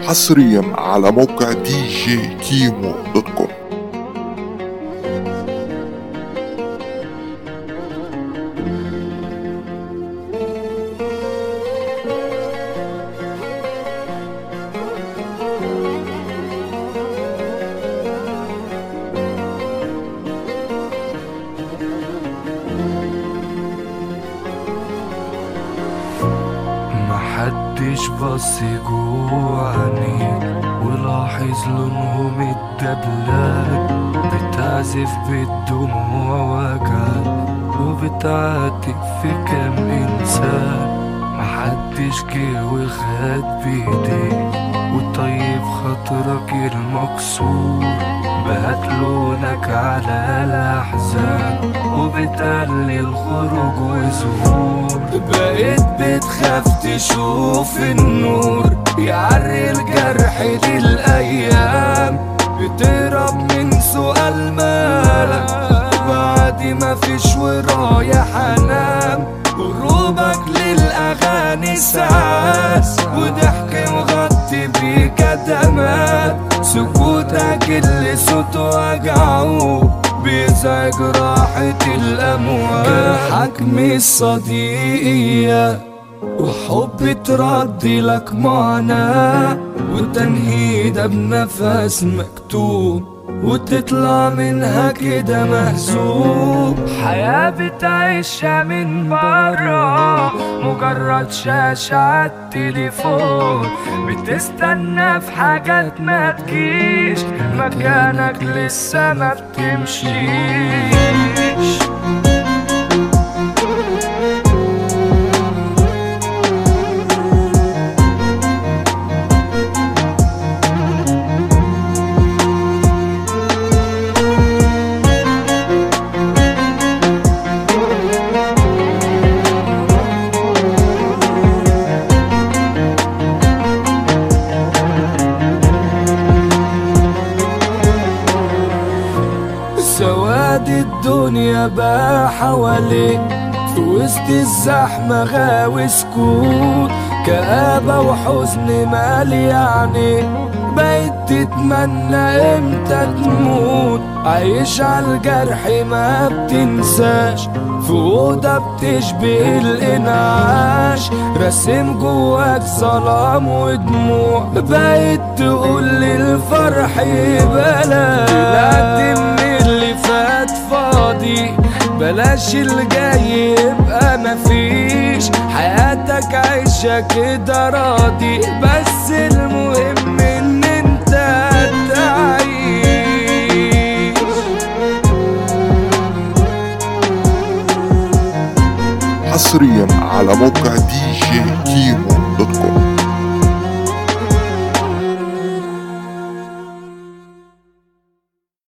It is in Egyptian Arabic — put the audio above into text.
حصريا على موقع دي جي كيمو دوت كوم محدش بص جوعني ولاحظ لونهم الدبلان بتعزف بالدموع وجع وبتعاتب في كام انسان محدش جه وخد بايديه وطيب خاطرك المكسور بهت لونك على الأحزان وبتقلل خروج وظهور بقيت بتخاف تشوف النور يعري الجرح دي الأيام بتهرب من سؤال مالك بعد ما فيش ورايا حنام هروبك للأغاني ساعات وضحك مغطي بيك دمات سكوتك اللي صوته وجعه بيزعج راحة الأموال جرحك مش صديقية وحب تردي لك معاناة والتنهيدة بنفس مكتوب وتطلع منها كده مهزوم حياة بتعيشها من برا مجرد شاشة عالتليفون بتستنى في حاجات ما تجيش مكانك لسه ما بتمشيش سواد الدنيا بقى حواليك في وسط الزحمة غاوي سكوت كآبة وحزن مالي يعني بقيت تتمنى امتى تموت عايش عالجرح ما بتنساش في أوضة بتشبه الإنعاش راسم جواك ظلام ودموع بقيت تقول للفرح بلاش طلعت من اللي فات فاضي بلاش اللي يبقى مفيش حياتك عيشة كده راضي بس المهم ان انت تعيش حصريا على موقع دي جي كيمو دوت كوم